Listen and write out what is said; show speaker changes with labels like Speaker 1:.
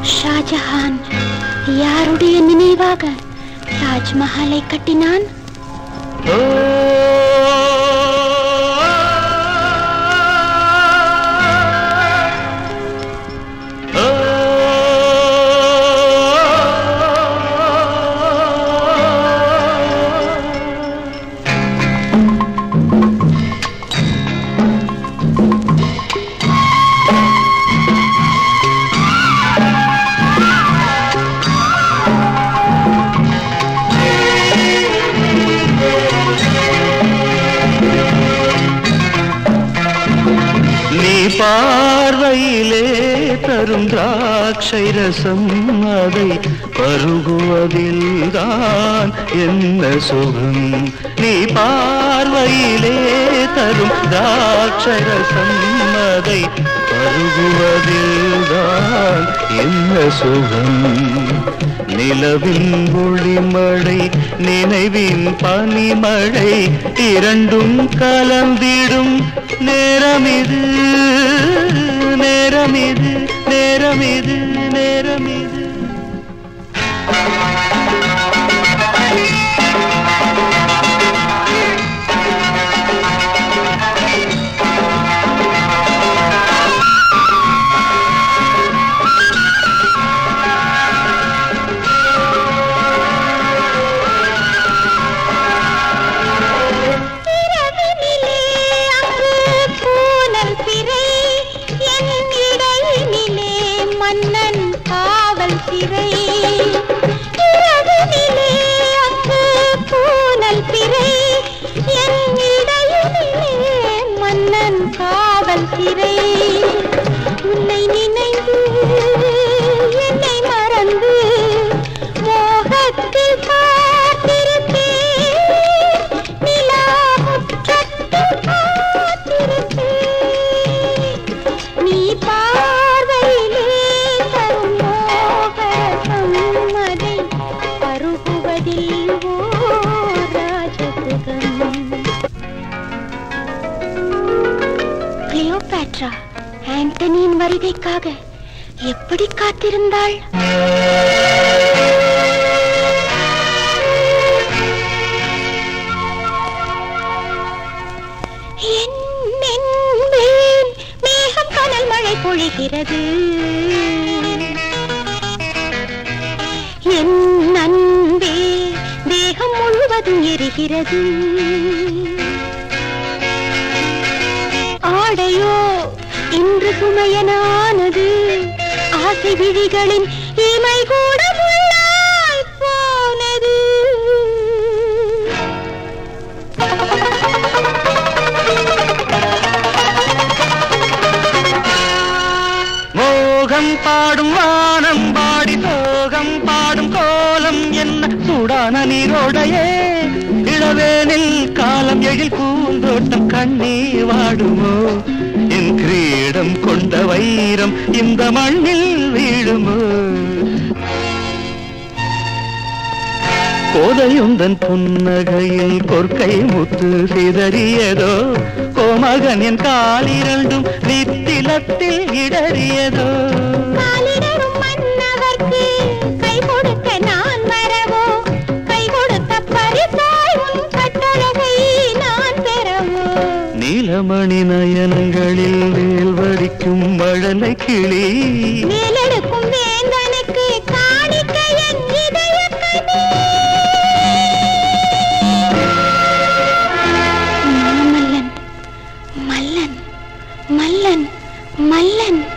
Speaker 1: ஷாஜஹான் யாருடைய நினைவாக தாஜ்மஹாலை கட்டினான்
Speaker 2: நீ பார்வையிலே தரும் திராட்சை ரசம் அதை பருகுவதில்தான் என்ன சுகம் நீ பார்வையிலே தரும் திராட்சை ரசம் அதை பருகுவதில்தான் என்ன சுகம் நிலவின் ஒளிமழை நினைவின் பனிமழை இரண்டும் கலந்திடும் நேரமிது நேரமிது நேரமிது நேரமிது
Speaker 1: இரவினிலே அங்கு பூனல் பிறை என் இடையினிலே மன்னன் காவல் சிறை இரவினிலே அங்கு பூனல் பிறை என் இடையினிலே மன்னன் காவல் சிறை உன்னை நினைந்து என்னை மறந்து மோகத்தில் காத்திருப்பேன் நிலா முற்றத்தில் காத்திருப்பேன் நீ பார்வையிலே தரும் மோகரசம் அதை பருகுவதில் ஓர் ராஜசுகம் கிளியோபாட்ரா ஆண்டனியின் வருகைக்காக எப்படி காத்திருந்தாள் என்னென்பேன் மேகம் கனல் மழை பொழிகிறது என் அன்பே தேகம் முழுவதும் எரிகிறது ஆடையோ இன்று சுமையனானது ஆசை விழிகளின் இமை கூட முள்ளாய் போனது
Speaker 2: மோகம் பாடும் வானம் பாடி சோகம் பாடும் கோலம் என்ன சூடான நீரோடையே இளவேனில் காலம் எழில் பூந்தோட்டம் கண்ணீர் வாடுமோ என் கிரீடம் கொண்ட வைரம் இந்த மண்ணில் வீழுமோ கோதையுந்தன் புன்னகையில் கொற்கை முத்து சிதறியதோ கோமகன் என் காலிரண்டும் நித்திலத்தில் இடறியதோ
Speaker 1: காலிடரும் மன்னவர்க்கு கை கொடுக்க நான் வரவோ கை கொடுத்த பரிசாய் உன் கட்டழகை நான் பெறவோ
Speaker 2: நீலமணி நயனங்களில் வேல் வரிக்கும் மழலை கிளி
Speaker 1: மேலெடுக்கும் வேந்தனுக்கு காணிக்க என் இதயக்கனி மல்லன் மல்லன் மல்லன் மல்லன்